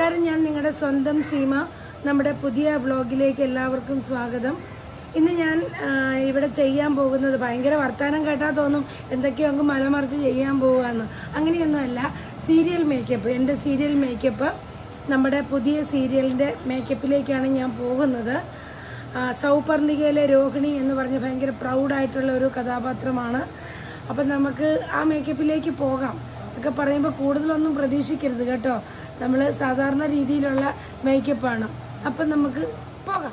നമസ്കാരം ഞാൻ നിങ്ങളുടെ സ്വന്തം സീമ നമ്മുടെ പുതിയ വ്ളോഗിലേക്ക് എല്ലാവർക്കും സ്വാഗതം ഇന്ന് ഞാൻ ആ, ഇവിടെ ചെയ്യാൻ പോകുന്നത് ഭയങ്കര വർത്തമാനം കേട്ടാൽ തോന്നും എന്തൊക്കെയോ അങ്ങ് മലമറിച്ച് ചെയ്യാൻ പോവുകയാണ് അങ്ങനെയൊന്നുമല്ല സീരിയൽ മേക്കപ്പ് എൻ്റെ സീരിയൽ മേക്കപ്പ് നമ്മുടെ പുതിയ സീരിയലിൻ്റെ മേക്കപ്പിലേക്കാണ് ഞാൻ പോകുന്നത് ആ, സൗപർണികയിലെ രോഹിണി എന്ന് പറഞ്ഞ ഭയങ്കര പ്രൗഡായിട്ടുള്ള ഒരു കഥാപാത്രമാണ് അപ്പം നമുക്ക് ആ മേക്കപ്പിലേക്ക് പോകാം ഒക്കെ പറയുമ്പോൾ കൂടുതലൊന്നും പ്രതീക്ഷിക്കരുത് കേട്ടോ നമ്മൾ സാധാരണ രീതിയിലുള്ള മേക്കപ്പാണ് അപ്പം നമുക്ക് പോകാം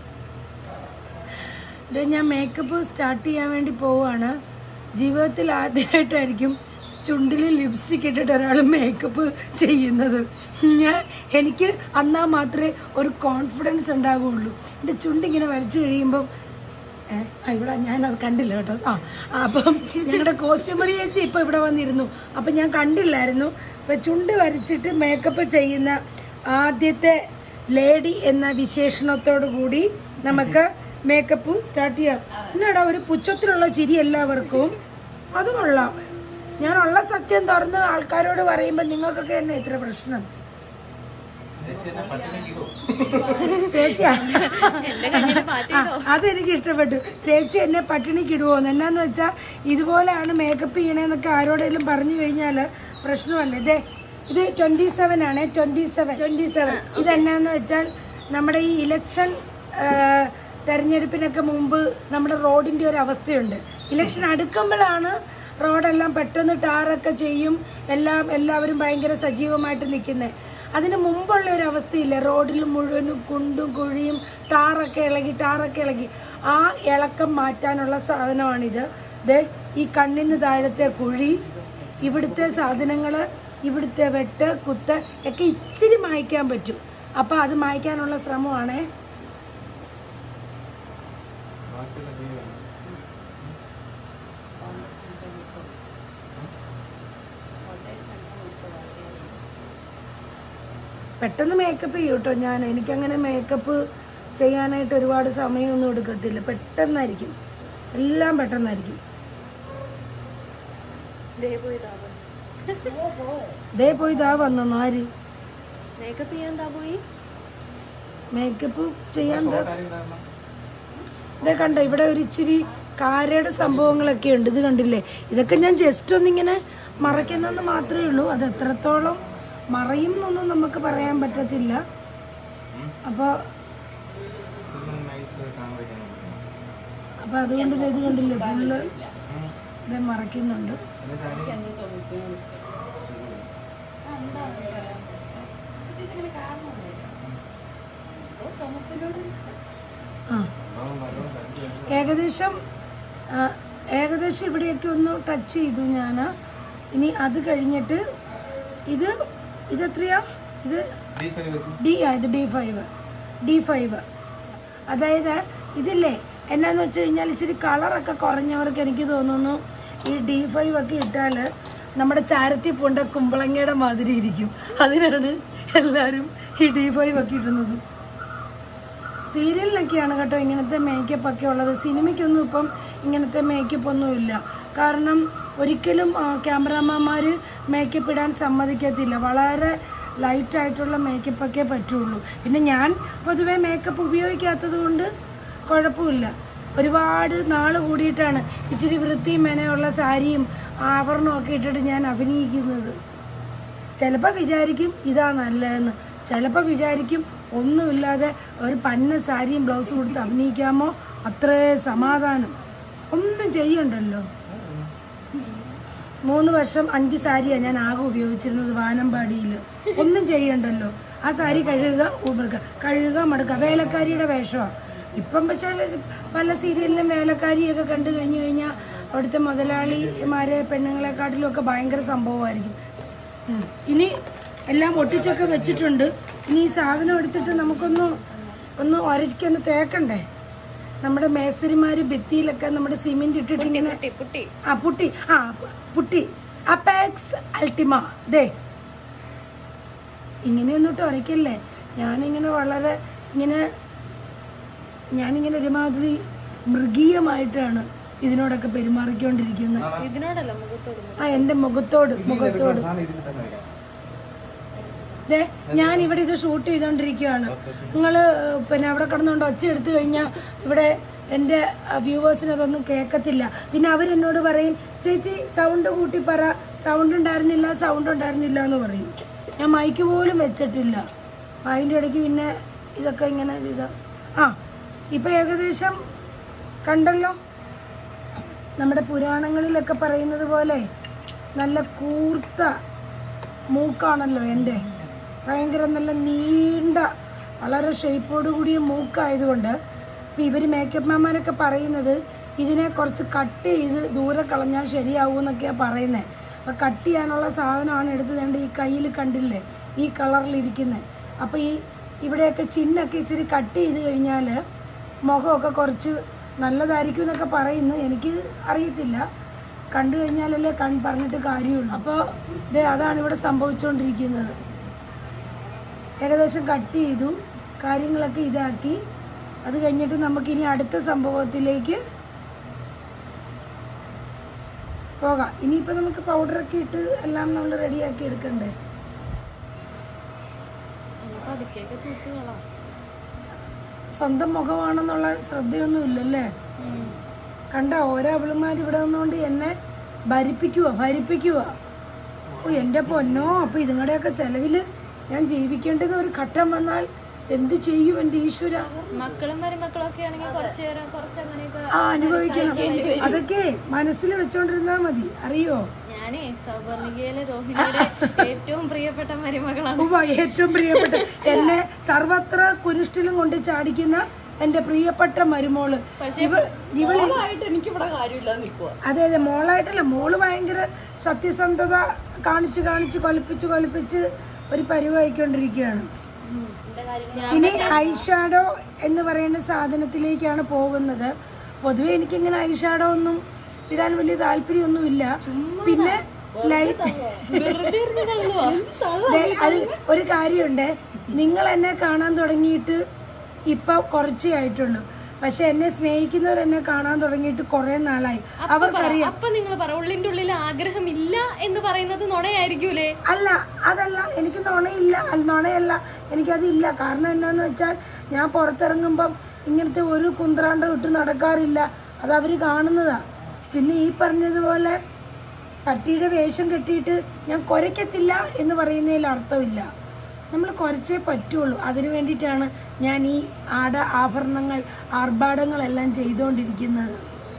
ഇത് ഞാൻ മേക്കപ്പ് സ്റ്റാർട്ട് ചെയ്യാൻ വേണ്ടി പോവുകയാണ് ജീവിതത്തിൽ ആദ്യമായിട്ടായിരിക്കും ചുണ്ടിൽ ലിപ്സ്റ്റിക് ഇട്ടിട്ട് ഒരാൾ മേക്കപ്പ് ചെയ്യുന്നത് ഞാൻ എനിക്ക് അന്നാ മാത്രമേ ഒരു കോൺഫിഡൻസ് ഉണ്ടാവുകയുള്ളൂ എൻ്റെ ചുണ്ടിങ്ങനെ വരച്ചു കഴിയുമ്പം ഏ, ആ, ഇവിടെ ഞാൻ അത് കണ്ടില്ല കേട്ടോ ആ ആ, അപ്പം ഞങ്ങളുടെ കോസ്റ്റ്യൂമറി ചേച്ചി ഇപ്പൊ ഇവിടെ വന്നിരുന്നു അപ്പൊ ഞാൻ കണ്ടില്ലായിരുന്നു ഇപ്പൊ ചുണ്ട് വരച്ചിട്ട് മേക്കപ്പ് ചെയ്യുന്ന ആദ്യത്തെ ലേഡി എന്ന വിശേഷണത്തോടു കൂടി നമുക്ക് മേക്കപ്പ് സ്റ്റാർട്ട് ചെയ്യാം എന്നാടാ ഒരു പുച്ഛത്തിലുള്ള ചിരി എല്ലാവർക്കും അത് കൊള്ളാം ഞാനുള്ള സത്യം തുറന്ന് ആൾക്കാരോട് പറയുമ്പോൾ നിങ്ങൾക്കൊക്കെ എന്നെ ഇത്ര പ്രശ്നം ചേച്ചിയാ ആ, അതെനിക്ക് ഇഷ്ടപ്പെട്ടു ചേച്ചി എന്നെ പട്ടിണിക്ക് ഇടുവോന്ന് എന്നാന്ന് വെച്ചാ ഇതുപോലെയാണ് മേക്കപ്പ് ചെയ്യണേന്നൊക്കെ ആരോടെങ്കിലും പറഞ്ഞു കഴിഞ്ഞാല് പ്രശ്നമല്ല ഇതേ ഇത് ട്വന്റി സെവൻ ആണ് ട്വന്റി സെവൻ ട്വന്റി സെവൻ ഇതെന്നാന്ന് വെച്ചാൽ നമ്മുടെ ഈ ഇലക്ഷൻ തെരഞ്ഞെടുപ്പിനൊക്കെ മുമ്പ് നമ്മുടെ റോഡിന്റെ ഒരു അവസ്ഥയുണ്ട് ഇലക്ഷൻ അടുക്കുമ്പോഴാണ് റോഡെല്ലാം പെട്ടെന്ന് ടാറൊക്കെ ചെയ്യും എല്ലാം എല്ലാവരും ഭയങ്കര സജീവമായിട്ട് നിൽക്കുന്നത് അതിന് മുമ്പുള്ള ഒരു അവസ്ഥയില്ല റോഡിൽ മുഴുവനും കുണ്ടും കുഴിയും ടാറൊക്കെ ഇളകി ടാറൊക്കെ ഇളകി ആ ഇളക്കം മാറ്റാനുള്ള സാധനമാണിത് ദേ ഈ കണ്ണിന് താഴത്തെ കുഴി ഇവിടുത്തെ സാധനങ്ങള് ഇവിടുത്തെ വെട്ട് കുത്ത് ഒക്കെ ഇച്ചിരി മായ്ക്കാൻ പറ്റും അപ്പൊ അത് മായ്ക്കാനുള്ള ശ്രമമാണേ പെട്ടെന്ന് മേക്കപ്പ് ചെയ്യും കേട്ടോ ഞാൻ എനിക്കങ്ങനെ മേക്കപ്പ് ചെയ്യാനായിട്ട് ഒരുപാട് സമയമൊന്നും എടുക്കത്തില്ല പെട്ടെന്നായിരിക്കും എല്ലാം പെട്ടെന്നായിരിക്കും ദേ പോയി ഇതാ വന്നു ആര് മേക്കപ്പ് ചെയ്യാൻ താ പോയി മേക്കപ്പ് ചെയ്യാൻ ദേ- ദേ കണ്ട ഇവിടെ ഒരു ഇച്ചിരി കാരയുടെ സംഭവങ്ങളൊക്കെ ഉണ്ട് ഇത് കണ്ടില്ലേ ഇതൊക്കെ ഞാൻ ജസ്റ്റ് ഒന്നിങ്ങനെ മറയ്ക്കുന്നെന്ന് മാത്രമേ ഉള്ളൂ അത് എത്രത്തോളം മറയും എന്നൊന്നും നമുക്ക് പറയാൻ പറ്റത്തില്ല അപ്പൊ അപ്പൊ അതുകൊണ്ട് ദേ ഇത് കണ്ടില്ലേ ഫുള്ള് ഇത് മറയ്ക്കുന്നുണ്ട് ആ ഏകദേശം ആ, ഏകദേശം ഇവിടെയൊക്കെ ഒന്ന് ടച്ച് ചെയ്തു ഞാൻ ഇനി അത് കഴിഞ്ഞിട്ട് ഇത് ഇതെത്രയാ ഇത് ഡി ആ ഇത് ഡി ഫൈവ് ഡി ഫൈവ് അതായത് ഇതില്ലേ എന്നാന്ന് വെച്ച് കഴിഞ്ഞാൽ ഇച്ചിരി കളറൊക്കെ കുറഞ്ഞവർക്ക് എനിക്ക് തോന്നുന്നു ഈ ഡി ഫൈവ് ഒക്കെ ഇട്ടാൽ നമ്മുടെ ചാരത്തി പൂണ്ട കുമ്പളങ്ങയുടെ മാതിരി ഇരിക്കും അതിനാണ് എല്ലാവരും ഈ ഡി ഫൈവ് ഒക്കെ ഇടുന്നത് സീരിയലിലൊക്കെയാണ് കേട്ടോ ഇങ്ങനത്തെ മേക്കപ്പ് ഒക്കെ ഉള്ളത് സിനിമയ്ക്കൊന്നും ഇപ്പം ഇങ്ങനത്തെ മേക്കപ്പ് ഒന്നും ഇല്ല കാരണം ഒരിക്കലും ക്യാമറാമാന്മാർ മേക്കപ്പ് ഇടാൻ സമ്മതിക്കത്തില്ല വളരെ ലൈറ്റ് ആയിട്ടുള്ള മേക്കപ്പ് ഒക്കെ പറ്റുള്ളൂ പിന്നെ ഞാൻ പൊതുവേ മേക്കപ്പ് ഉപയോഗിക്കാത്തത് കൊണ്ട് കുഴപ്പമില്ല ഒരുപാട് നാൾ കൂടിയിട്ടാണ് ഇച്ചിരി വൃത്തിയും മെനയുള്ള സാരിയും ആഭരണവും ഒക്കെ ഇട്ടിട്ട് ഞാൻ അഭിനയിക്കുന്നത് ചിലപ്പോൾ വിചാരിക്കും ഇതാ നല്ലതെന്ന് ചിലപ്പോൾ വിചാരിക്കും ഒന്നുമില്ലാതെ ഒരു പന്ന സാരിയും ബ്ലൗസും കൊടുത്ത് അഭിനയിക്കാമോ അത്രേ സമാധാനം ഒന്നും ചെയ്യണ്ടല്ലോ മൂന്ന് വർഷം അഞ്ച് സാരിയാണ് ഞാൻ ആകെ ഉപയോഗിച്ചിരുന്നത് വാനമ്പാടിയിൽ ഒന്നും ചെയ്യണ്ടല്ലോ ആ സാരി കഴുകുക ഊബറുക കഴുകുക മടുക്കുക വേലക്കാരിയുടെ വേഷമാണ് ഇപ്പം പക്ഷേ പല സീരിയലിലും വേലക്കാരിയൊക്കെ കണ്ടു കഴിഞ്ഞു കഴിഞ്ഞാൽ അവിടുത്തെ മുതലാളിമാരെ പെണ്ണുങ്ങളെക്കാട്ടിലും ഒക്കെ ഭയങ്കര സംഭവമായിരിക്കും ഉം. ഇനി എല്ലാം ഒട്ടിച്ചൊക്കെ വെച്ചിട്ടുണ്ട് ഇനി ഈ സാധനം എടുത്തിട്ട് നമുക്കൊന്ന് ഒന്ന് ഒരച്ചൊന്ന് തേക്കണ്ടേ നമ്മുടെ മേസ്തിരിമാര് ഭിത്തിയിലൊക്കെ നമ്മുടെ സിമെന്റ് ഇട്ടിട്ട് ഇങ്ങനെ പുട്ടി ആ പുട്ടി ആ പുട്ടി അപാക്സ് അൾട്ടിമ ദേ ഇങ്ങനെയൊന്നും ഇട്ട് ഉരയ്ക്കല്ലേ ഞാനിങ്ങനെ വളരെ ഇങ്ങനെ ഞാനിങ്ങനെ ഒരുമാതിരി മൃഗീയമായിട്ടാണ് ഇതിനോടൊക്കെ പെരുമാറിക്കൊണ്ടിരിക്കുന്നത് ഇതിനോടല്ല മുഖത്തോട് ആ എന്റെ മുഖത്തോട് മുഖത്തോട് ദേ ഞാൻ ഇവിടെ ഇത് ഷൂട്ട് ചെയ്തോണ്ടിരിക്കുകയാണ് നിങ്ങള് പിന്നെ അവിടെ കിടന്നുകൊണ്ട് ഒച്ച എടുത്തു കഴിഞ്ഞാൽ ഇവിടെ എന്റെ വ്യൂവേഴ്സിന് അതൊന്നും കേൾക്കത്തില്ല പിന്നെ അവരെന്നോട് പറയും ചേച്ചി സൗണ്ട് കൂട്ടി പറ സൗണ്ട് ഉണ്ടായിരുന്നില്ല സൗണ്ട് ഉണ്ടായിരുന്നില്ല എന്ന് പറയും ഞാൻ മൈക്ക് പോലും വെച്ചിട്ടില്ല അതിൻ്റെ ഇടയ്ക്ക് പിന്നെ ഇതൊക്കെ ഇങ്ങനെ ചെയ്ത ആ ഇപ്പൊ ഏകദേശം കണ്ടല്ലോ നമ്മുടെ പുരാണങ്ങളിലൊക്കെ പറയുന്നത് പോലെ നല്ല കൂർത്ത മൂക്കാണല്ലോ എൻ്റെ ഭയങ്കര നല്ല നീണ്ട വളരെ ഷേപ്പോട് കൂടിയ മൂക്കായതുകൊണ്ട് ഇപ്പം ഇവർ മേക്കപ്പ് മാമാനൊക്കെ പറയുന്നത് ഇതിനെ കുറച്ച് കട്ട് ചെയ്ത് ദൂരെ കളഞ്ഞാൽ ശരിയാവും എന്നൊക്കെയാണ് പറയുന്നത് അപ്പം കട്ട് ചെയ്യാനുള്ള സാധനമാണ് എടുത്ത് വേണ്ട ഈ കയ്യിൽ കണ്ടില്ലേ ഈ കളറിലിരിക്കുന്നത് അപ്പോൾ ഈ ഇവിടെയൊക്കെ ചിന്നൊക്കെ ഇച്ചിരി കട്ട് ചെയ്ത് കഴിഞ്ഞാൽ മുഖമൊക്കെ കുറച്ച് നല്ലതായിരിക്കും എന്നൊക്കെ പറയുന്നു എനിക്ക് അറിയത്തില്ല കണ്ടു കഴിഞ്ഞാലല്ലേ കൺ പറഞ്ഞിട്ട് കാര്യമുള്ളൂ അപ്പോൾ ഇതേ അതാണ് ഇവിടെ സംഭവിച്ചുകൊണ്ടിരിക്കുന്നത് ഏകദേശം കട്ട് ചെയ്തു കാര്യങ്ങളൊക്കെ ഇതാക്കി അത് കഴിഞ്ഞിട്ട് നമുക്കിനി അടുത്ത സംഭവത്തിലേക്ക് പോകാം ഇനിയിപ്പോൾ നമുക്ക് പൗഡറൊക്കെ ഇട്ട് എല്ലാം നമ്മൾ റെഡിയാക്കി എടുക്കണ്ടേ പതുക്കെയൊക്കെ തൂത്തുകളാം സ്വന്തം മുഖമാണെന്നുള്ള ശ്രദ്ധയൊന്നും ഇല്ലല്ലേ കണ്ട ഓരോ അവളുമാർ ഇവിടെ വന്നുകൊണ്ട് എന്നെ ഭരിപ്പിക്കുക ഭരിപ്പിക്കുക ഓ എൻ്റെ പൊന്നോ അപ്പൊ ഇതുങ്ങളുടെയൊക്കെ ചെലവില് ഞാൻ ജീവിക്കേണ്ടത് ഒരു ഘട്ടം വന്നാൽ എന്ത് ചെയ്യും എൻ്റെ ഈശ്വര മക്കളും മരുമക്കളും ഒക്കെ ആണെങ്കിൽ കുറച്ചു നേരം കുറച്ച് അങ്ങനെയൊക്കെ ആ അനുഭവിക്കണം അതൊക്കെ മനസ്സിൽ വെച്ചോണ്ടിരുന്നാ മതി അറിയോ ഞാനേ സൗവർണികയിലെ രോഹിണിയുടെ ഏറ്റവും പ്രിയപ്പെട്ട മരുമകളാണ് ഉവ്വ, ഏറ്റവും പ്രിയപ്പെട്ട എന്നെ സർവത്ര കുരിഷ്ടിലും കൊണ്ട് ചാടിക്കുന്ന എന്റെ പ്രിയപ്പെട്ട മരുമോള് ഇവ ഇവള് ആയിട്ട് എനിക്കിവിടെ കാര്യമില്ല നിൽക്കുക അതെ അതെ മോളായിട്ടല്ല മോള് ഭയങ്കര സത്യസന്ധത കാണിച്ച് കാണിച്ച് കൊലപ്പിച്ച് കൊലപ്പിച്ച് ഒരു പരിവായിക്കൊണ്ടിരിക്കുകയാണ് ഇനി ഐഷാഡോ എന്ന് പറയുന്ന സാധനത്തിലേക്കാണ് പോകുന്നത് പൊതുവെ എനിക്കിങ്ങനെ ഐഷാഡോ ഒന്നും ഇടാൻ വലിയ താല്പര്യമൊന്നുമില്ല പിന്നെ ലൈറ്റ് ദേ, അത് ഒരു കാര്യമുണ്ട് നിങ്ങൾ എന്നെ കാണാൻ തുടങ്ങിയിട്ട് ഇപ്പൊ കുറച്ചേ ആയിട്ടുള്ളൂ പക്ഷെ എന്നെ സ്നേഹിക്കുന്നവർ എന്നെ കാണാൻ തുടങ്ങിയിട്ട് കുറെ നാളായി അവർക്കറിയാം അപ്പൊ നിങ്ങൾ പറ ഉള്ളിന്റെ ഉള്ളിൽ ആഗ്രഹമില്ല എന്ന് പറയുന്നത് നുണയായിരിക്കൂലേ അല്ല അതല്ല എനിക്ക് നുണയില്ല അല്ല നുണയല്ല എനിക്കതില്ല കാരണം എന്താന്ന് വെച്ചാൽ ഞാൻ പുറത്തിറങ്ങുമ്പം ഇങ്ങനത്തെ ഒരു കുന്ത്രാണ്ടം ഇട്ട് നടക്കാറില്ല അത് അവർ കാണുന്നതാ പിന്നെ ഈ പറഞ്ഞതുപോലെ പട്ടിയുടെ വേഷം കെട്ടിയിട്ട് ഞാൻ കുരയ്ക്കത്തില്ല എന്ന് പറയുന്നതിൽ അർത്ഥമില്ല നമ്മൾ കുറച്ചേ പറ്റുള്ളൂ അതിനു വേണ്ടിയിട്ടാണ് ഞാൻ ഈ ആട ആഭരണങ്ങൾ ആർഭാടങ്ങളെല്ലാം ചെയ്തുകൊണ്ടിരിക്കുന്നത്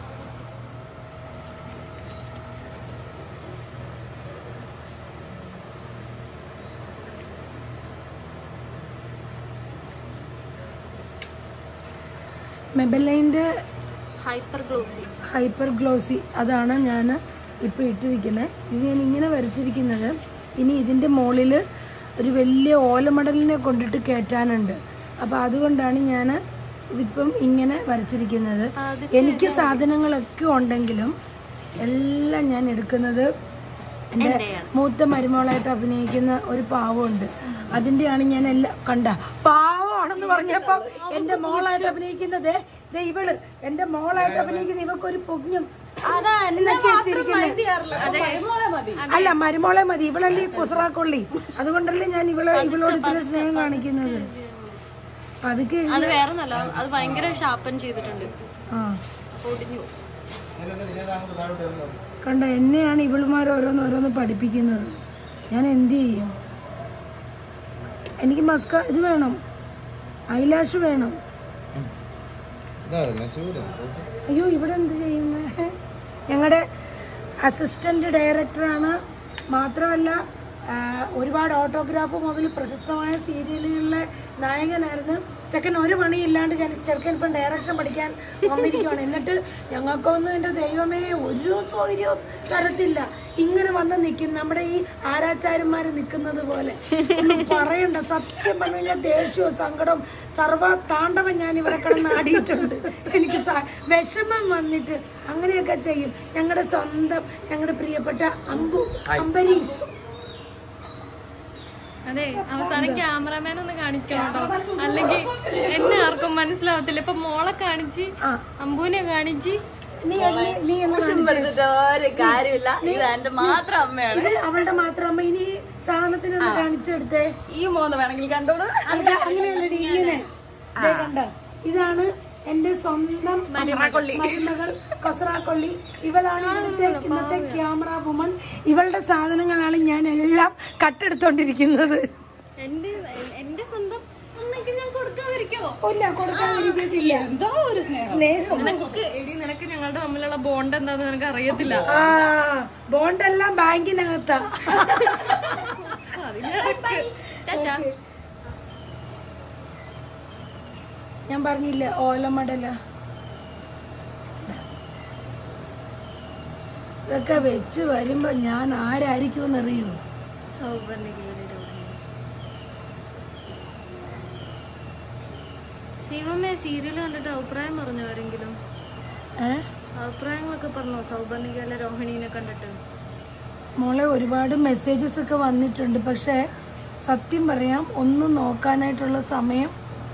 മെബലൈൻ്റെ ഹൈപ്പർ ഗ്ലോസി ഹൈപ്പർ ഗ്ലോസി അതാണ് ഞാൻ ഇപ്പോൾ ഇട്ടിരിക്കുന്നത് ഇത് ഞാൻ ഇങ്ങനെ വരച്ചിരിക്കുന്നത് ഇനി ഇതിൻ്റെ മുകളിൽ ഒരു വലിയ ഓലമടലിനെ കൊണ്ടിട്ട് കയറ്റാനുണ്ട് അപ്പോൾ അതുകൊണ്ടാണ് ഞാൻ ഇതിപ്പം ഇങ്ങനെ വരച്ചിരിക്കുന്നത് എനിക്ക് സാധനങ്ങളൊക്കെ ഉണ്ടെങ്കിലും എല്ലാം ഞാൻ എടുക്കുന്നത് എൻ്റെ മൂത്ത മരുമകളായിട്ട് അഭിനയിക്കുന്ന ഒരു പാവമുണ്ട് അതിൻ്റെയാണ് ഞാൻ എല്ലാം കണ്ട പാവമാണെന്ന് പറഞ്ഞപ്പോൾ എൻ്റെ മോളായിട്ട് അഭിനയിക്കുന്നത് ദേ ഇവള് എൻ്റെ മോളായിട്ട് അഭിനയിക്കുന്ന ഇവക്കൊരു പൊഗ്ഞ്ഞും എന്നൊക്കെ വെച്ചിരിക്കുന്നത് മരുമോളെ മതി അല്ല മരുമോളെ മതി ഇവളല്ലേ ഈ കുസറാക്കൊള്ളി അതുകൊണ്ടല്ലേ ഞാൻ ഇവളെ ഇവളോട് ഇത്ര സ്നേഹം കാണിക്കുന്നത് പതുക്കെ അത് വേറെ നല്ല അത് ഭയങ്കര ഷാർപ്പൻ ചെയ്തിട്ടുണ്ട് ആ ഒടിഞ്ഞു കണ്ട എന്നെയാണ് ഇവളുമാർ ഓരോന്ന് ഓരോന്ന് പഠിപ്പിക്കുന്നത് ഞാൻ എന്ത് ചെയ്യും എനിക്ക് മസ്ക ഇത് വേണം ഐലാഷ് വേണം അയ്യോ ഇവിടെ എന്ത് ചെയ്യുന്നത് ഞങ്ങളുടെ അസിസ്റ്റന്റ് ഡയറക്ടറാണ് മാത്രമല്ല ആ, ഒരുപാട് ഓട്ടോഗ്രാഫ് മുതൽ പ്രശസ്തമായ സീരിയലുകളിലെ നായകനായിരുന്നു ചെക്കൻ ഒരു പണിയില്ലാണ്ട് ചെന- ചെറുക്കൻ ഇപ്പം ഡയറക്ഷൻ പഠിക്കാൻ വന്നിരിക്കുകയാണ് എന്നിട്ട് ഞങ്ങൾക്കൊന്നും എൻ്റെ ദൈവമേ ഒരു സൗകര്യവും തരത്തില്ല ഇങ്ങനെ വന്ന് നിൽക്കും നമ്മുടെ ഈ ആരാച്ചാരന്മാർ നിൽക്കുന്നത് പോലെ ഒന്നും പറയണ്ട സത്യം പറഞ്ഞു കഴിഞ്ഞാൽ ദേഷ്യവും സങ്കടം സർവ താണ്ഡവം ഞാൻ ഇവിടെ കിടന്ന് ആടിയിട്ടുണ്ട് എനിക്ക് സ- വിഷമം വന്നിട്ട് അങ്ങനെയൊക്കെ ചെയ്യും ഞങ്ങളുടെ സ്വന്തം ഞങ്ങളുടെ പ്രിയപ്പെട്ട അമ്പു അംബരീഷ് അതെ അവസാനം ക്യാമറാമാൻ ഒന്ന് കാണിക്കണം കേട്ടോ അല്ലെങ്കിൽ എന്നെ ആർക്കും മനസ്സിലാവത്തില്ല ഇപ്പൊ മോളെ കാണിച്ച് ആ അമ്പൂനെ കാണിച്ച് നീ നീ- നീ എന്ന് കാണിച്ചേ. എടുത്തിട്ട് ഒരു കാര്യമില്ല ഇത് എന്റെ മാത്രം അമ്മയാണ് ഇത് അവളുടെ മാത്രം അമ്മ ഇനി സാധനത്തിന് ഒന്ന് കാണിച്ചെടുത്തേ ഈ മോന്ന് വേണമെങ്കിൽ കണ്ടോളൂ അല്ല അങ്ങനെയല്ലടി ഇങ്ങനെ ദേ കണ്ട ഇതാണ് എന്റെ സ്വന്തം മരുമകൾ കൊസറാക്കൊള്ളി ഇവളാണ് ഇവിടുത്തെ ഇന്നത്തെ ക്യാമറ വുമൺ ഇവളുടെ സാധനങ്ങളാണ് ഞാൻ എല്ലാം കട്ടെടുത്തോണ്ടിരിക്കുന്നത് എന്റെ എന്റെ സ്വന്തം അമ്മയ്ക്ക് ഞാൻ കൊടുക്കാതിരിക്കോ ഇല്ല കൊടുക്കാതിരിക്കത്തില്ല എന്താ ഒരു സ്നേഹം സ്നേഹം നിനക്ക് എടി നിനക്ക് ഞങ്ങളുടെ തമ്മിലുള്ള ബോണ്ട് എന്താന്ന് നിനക്ക് അറിയത്തില്ല ആ ബോണ്ടെല്ലാം ബാങ്കിനകത്താ അതിനിടക്ക് ടാറ്റാ. ഞാൻ പറഞ്ഞില്ലേ ഓലമടല ഇതൊക്കെ വെച്ച് വരുമ്പോ ഞാൻ ആരായിരിക്കും എന്നറിയോ സൗവർണികയുടെ രോഹിണി. ശിവമ്മേ സീരിയൽ കണ്ടിട്ട് അഭിപ്രായം പറഞ്ഞോ ആരെങ്കിലും ഏ അഭിപ്രായങ്ങളൊക്കെ പറഞ്ഞോ സൗവർണികയിലെ രോഹിണീനെ കണ്ടിട്ട് മോളെ ഒരുപാട് മെസ്സേജസ് ഒക്കെ വന്നിട്ടുണ്ട് പക്ഷെ സത്യം പറയാം ഒന്നും നോക്കാനായിട്ടുള്ള സമയം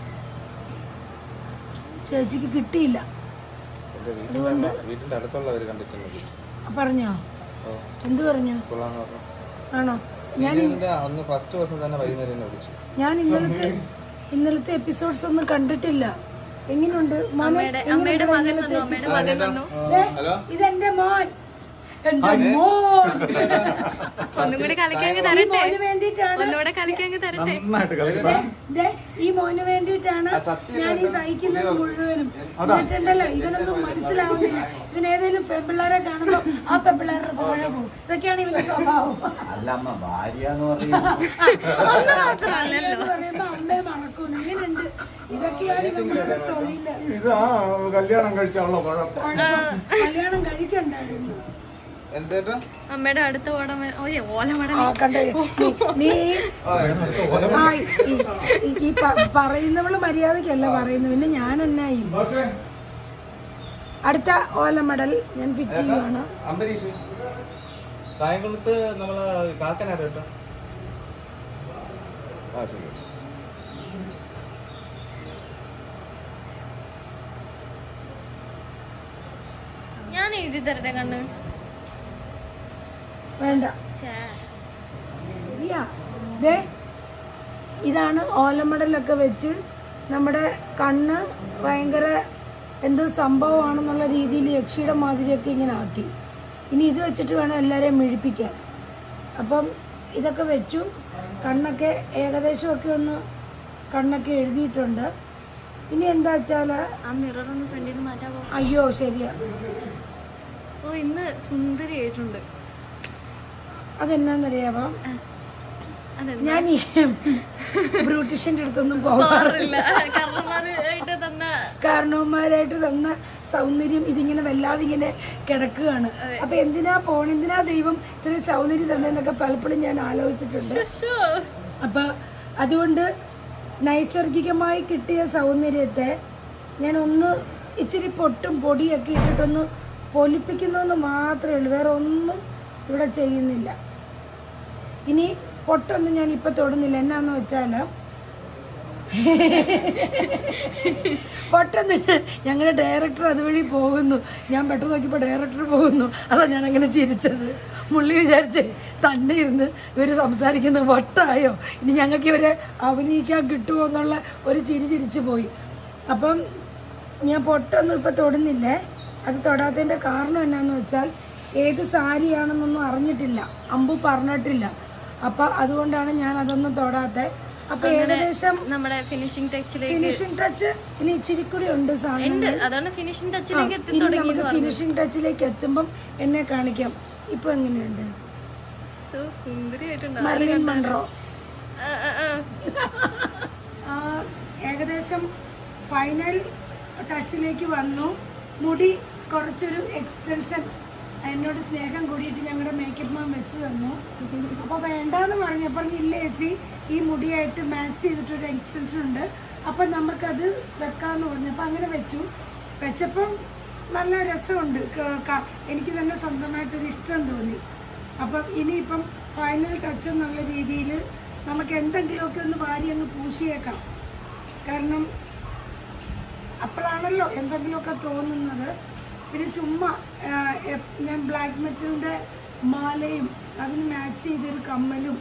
ചേച്ചിക്ക് കിട്ടിയില്ല എന്റെ വീട്ടിലെ വീട്ടിന്റെ അടുത്തുള്ളവർ കണ്ടിട്ടുണ്ട് പറഞ്ഞോ ഓ എന്തു പറഞ്ഞു കൊള്ളാന്ന് പറഞ്ഞു ആണോ ഞാൻ സീരിയലിന്റെ അന്ന് ഫസ്റ്റ് ദിവസം തന്നെ വൈകുന്നേരം എന്നെ വിളിച്ചു ഞാൻ ഇന്നലത്തെ ഇന്നലത്തെ എപ്പിസോഡ്സ് ഒന്നും കണ്ടിട്ടില്ല എങ്ങനെയുണ്ട് മോനെ അമ്മയുടെ അമ്മയുടെ മകൻ വന്നു അമ്മയുടെ മകൻ വന്നു ദേ, ഹലോ ഇതെന്റെ മോൻ എന്റെ മോൻ ഒന്നും കൂടി കളിക്കാങ്ങ് ഈ തരട്ടെ മോന് വേണ്ടിയിട്ടാണ് ഒന്നുകൂടെ കളിക്കാങ്ങ് തരട്ടെ ദേ, ഈ മോന് വേണ്ടിയിട്ടാണ് ഞാൻ ഈ സഹിക്കുന്നത് മുഴുവനും എന്നിട്ടുണ്ടല്ലോ ഇവനൊന്നും മനസ്സിലാവുന്നില്ല ഇവനേതെങ്കിലും പെമ്പിള്ളാരെ കാണുമ്പോ ആ പെമ്പിള്ളാരുടെ പുഴ പോകും ഇതൊക്കെയാണ് ഇവന്റെ സ്വഭാവം അല്ല അമ്മ ഭാര്യ എന്ന് പറയുന്നത് എന്ന് പറയുമ്പോ അമ്മയെ മറക്കുന്നു ഇങ്ങനെയുണ്ട് ഇതൊക്കെയാണ് ഇവന്റെ തൊഴില് ഇതാ കല്യാണം കഴിച്ചുള്ള കുഴപ്പം കല്യാണം കഴിക്കണ്ടായിരുന്നു എന്തേട്ടാ അമ്മയുടെ അടുത്ത ഓടം ഓയെ ഓലമട ആ കണ്ടേ നീ- നീ ആ ഈ- ഈ- ഈ പ- പറയുന്നവള് മര്യാദക്കല്ല പറയുന്നത് പിന്നെ ഞാൻ എന്നായി അടുത്ത ഓലമടൽ ഞാൻ ഫിറ്റ് ചെയ്യുവാണ് അംബരീഷ് കായംകുളത്ത് നമ്മള് കാക്കനാട് കേട്ടോ ആ ശരി ഞാൻ എഴുതി തരട്ടെ കണ്ണ് വേണ്ട ഛേ. ശരിയാ ദേ ഇതാണ് ഓലമടലൊക്കെ വെച്ച് നമ്മുടെ കണ്ണ് ഭയങ്കര എന്തോ സംഭവമാണെന്നുള്ള രീതിയിൽ യക്ഷിയുടെ മാതിരിയൊക്കെ ഇങ്ങനെ ആക്കി ഇനി ഇത് വെച്ചിട്ട് വേണം എല്ലാവരെയും മെഴിപ്പിക്കാൻ അപ്പം ഇതൊക്കെ വെച്ചു കണ്ണൊക്കെ ഏകദേശമൊക്കെ ഒന്ന് കണ്ണൊക്കെ എഴുതിയിട്ടുണ്ട് ഇനി എന്താ വെച്ചാൽ ആ മിറർ ഒന്ന് ഫ്രണ്ടിൽ നിന്ന് മാറ്റാവോ അയ്യോ ശരിയാ ഓ ഇന്ന് സുന്ദരിയായിട്ടുണ്ട് അതെന്നാന്നറിയാമോ അതെ ഞാൻ ഈ ബ്രൂട്ടീഷ്യന്റെ അടുത്തൊന്നും പോകാറില്ല പോകാറില്ല കർണന്മാരായിട്ട് തന്ന കാരണവന്മാരായിട്ട് തന്ന സൗന്ദര്യം ഇതിങ്ങനെ വല്ലാതെ ഇങ്ങനെ കിടക്കുകയാണ് അപ്പൊ എന്തിനാ പോണ എന്തിനാ ദൈവം ഇത്രയും സൗന്ദര്യം തന്നെന്നൊക്കെ പലപ്പോഴും ഞാൻ ആലോചിച്ചിട്ടുണ്ട് ശ്ശോ. അപ്പൊ അതുകൊണ്ട് നൈസർഗികമായി കിട്ടിയ സൗന്ദര്യത്തെ ഞാൻ ഒന്ന് ഇച്ചിരി പൊട്ടും പൊടിയൊക്കെ ഇട്ടിട്ടൊന്ന് പൊലിപ്പിക്കുന്നു മാത്രമേ ഉള്ളൂ വേറെ ഒന്നും ഇവിടെ ചെയ്യുന്നില്ല ഇനി പൊട്ടൊന്നും ഞാൻ ഇപ്പൊ തൊടുന്നില്ല എന്നാന്ന് വെച്ചാല് പെട്ടെന്ന് ഞങ്ങളുടെ ഡയറക്ടർ അതുവഴി പോകുന്നു ഞാൻ പെട്ടെന്ന് നോക്കിയപ്പോൾ ഡയറക്ടർ പോകുന്നു അതാ ഞാൻ അങ്ങനെ ചിരിച്ചത് മുള്ളി വിചാരിച്ചേ തന്നെ ഇരുന്ന് ഇവർ സംസാരിക്കുന്നത് വട്ടായോ ഇനി ഞങ്ങൾക്ക് ഇവരെ അഭിനയിക്കാൻ കിട്ടുമോ എന്നുള്ള ഒരു ചിരി ചിരിച്ചു പോയി അപ്പം ഞാൻ പൊട്ടൊന്നും ഇപ്പം തൊടുന്നില്ലേ അത് തൊടാത്തതിൻ്റെ കാരണം എന്നാന്ന് വെച്ചാൽ ഏത് സാരിയാണെന്നൊന്നും അറിഞ്ഞിട്ടില്ല അമ്പു പറഞ്ഞിട്ടില്ല അപ്പം അതുകൊണ്ടാണ് ഞാൻ അതൊന്നും തൊടാത്തത് അപ്പം ഏകദേശം നമ്മുടെ ഫിനിഷിംഗ് ടച്ചിലേക്ക് ഫിനിഷിംഗ് ടച്ച് ഇനി ഇച്ചിരി കൂടി ഉണ്ട് സാധനം ഉണ്ട് അതാണ് ഫിനിഷിംഗ് ടച്ചിലേക്ക് എത്തി ഇനി തുടങ്ങി നമുക്ക് ഫിനിഷിംഗ് ടച്ചിലേക്ക് എത്തുമ്പം എന്നെ കാണിക്കാം ഇപ്പൊ എങ്ങനെയുണ്ട് സോ സുന്ദരിയായിട്ടുണ്ട് മർലിൻ മൺറോ ആ, ആ, ആ. ആ, ഏകദേശം ഫൈനൽ ടച്ചിലേക്ക് വന്നു മുടി കുറച്ചൊരു എക്സ്റ്റൻഷൻ എന്നോട് സ്നേഹം കൂടിയിട്ട് ഞങ്ങളുടെ മേക്കപ്പ് മാം വെച്ച് തന്നു അപ്പൊ വേണ്ടാന്ന് പറഞ്ഞു പറഞ്ഞു ഇല്ല ചേച്ചി ഈ മുടിയായിട്ട് മാച്ച് ചെയ്തിട്ടൊരു എക്സ്റ്റൻഷൻ ഉണ്ട് അപ്പൊ നമുക്കത് വെക്കാന്ന് പറഞ്ഞു അപ്പൊ അങ്ങനെ വെച്ചു വെച്ചപ്പം നല്ല രസമുണ്ട് ക- ക- എനിക്ക് തന്നെ സ്വന്തമായിട്ടൊരു ഇഷ്ടം തോന്നി അപ്പം ഇനിയിപ്പം ഫൈനൽ ടച്ച് എന്നുള്ള രീതിയിൽ നമുക്ക് എന്തെങ്കിലുമൊക്കെ ഒന്ന് വാരി അങ്ങ് പൂശിയേക്കാം കാരണം അപ്പോഴാണല്ലോ എന്തെങ്കിലുമൊക്കെ തോന്നുന്നത് പിന്നെ ചുമ്മാ ആ, എപ്- ഞാൻ ബ്ലാക്ക് മെറ്റലിൻ്റെ മാലയും അതിന് മാച്ച് ചെയ്തൊരു കമ്മലും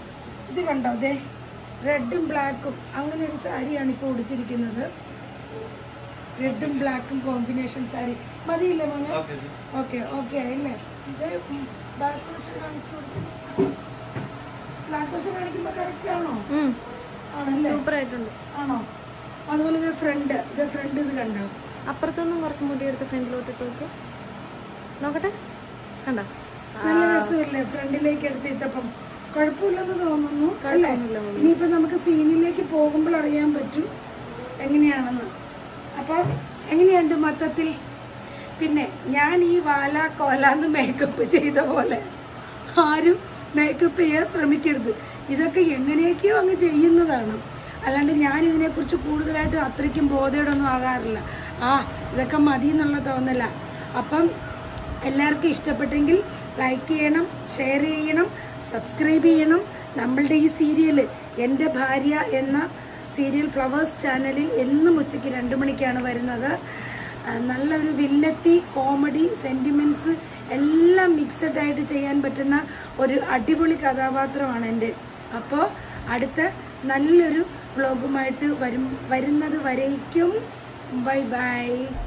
ഇത് കണ്ടോ അതെ റെഡും ബ്ലാക്കും അങ്ങനെ ഒരു സാരിയാണ് ഇപ്പോൾ ഉടുത്തിരിക്കുന്നത് റെഡും ബ്ലാക്കും കോമ്പിനേഷൻ സാരി മതിയില്ലേ മോനെ ഓക്കെ ഓക്കെ അല്ലേ ഇത് ബ്ലാക്ക് വശം കാണിച്ചു കൊടുക്കും ബ്ലാക്ക് വശം കാണിക്കുമ്പോൾ കറക്റ്റ് ആണോ ആണല്ലേ സൂപ്പർ ആയിട്ടുണ്ട് ആണോ അതുപോലെ ഇത് ഫ്രണ്ട് ഇത് ഫ്രണ്ട് ഇത് കണ്ടോ അപ്പുറത്തൊന്നും കുറച്ച് മുടി എടുത്ത് ഫ്രണ്ടിലോട്ട് ഇട്ട് നോക്ക് നോക്കട്ടെ കണ്ട നല്ല രസമില്ലേ ഫ്രണ്ടിലേക്ക് എടുത്തിട്ടപ്പം കുഴപ്പമില്ലെന്ന് തോന്നുന്നു അല്ലേ ഇനിയിപ്പോ നമുക്ക് സീനിലേക്ക് പോകുമ്പോൾ അറിയാൻ പറ്റും എങ്ങനെയാണെന്ന് അപ്പം എങ്ങനെയുണ്ട് മൊത്തത്തിൽ പിന്നെ ഞാൻ ഈ വാല കോലാന്ന് മേക്കപ്പ് ചെയ്ത പോലെ ആരും മേക്കപ്പ് ചെയ്യാൻ ശ്രമിക്കരുത് ഇതൊക്കെ എങ്ങനെയൊക്കെയോ അങ്ങ് ചെയ്യുന്നതാണ് അല്ലാണ്ട് ഞാൻ ഇതിനെക്കുറിച്ച് കൂടുതലായിട്ട് അത്രയ്ക്കും ബോധയോടൊന്നും ആകാറില്ല ആ ഇതൊക്കെ മതി എന്നുള്ള തോന്നല അപ്പം എല്ലാവർക്കും ഇഷ്ടപ്പെട്ടെങ്കിൽ ലൈക്ക് ചെയ്യണം ഷെയർ ചെയ്യണം സബ്സ്ക്രൈബ് ചെയ്യണം നമ്മളുടെ ഈ സീരിയൽ എൻ്റെ ഭാര്യ എന്ന സീരിയൽ ഫ്ലവേഴ്സ് ചാനലിൽ എന്നും ഉച്ചയ്ക്ക് രണ്ട് മണിക്കാണ് വരുന്നത് ആ, നല്ലൊരു വില്ലത്തി കോമഡി സെൻറ്റിമെൻറ്റ്സ് എല്ലാം മിക്സഡ് ആയിട്ട് ചെയ്യാൻ പറ്റുന്ന ഒരു അടിപൊളി കഥാപാത്രമാണ് എൻ്റെ അപ്പോൾ അടുത്ത നല്ലൊരു വ്ളോഗുമായിട്ട് വരും വരുന്നത് വരേക്കും ബൈ ബൈ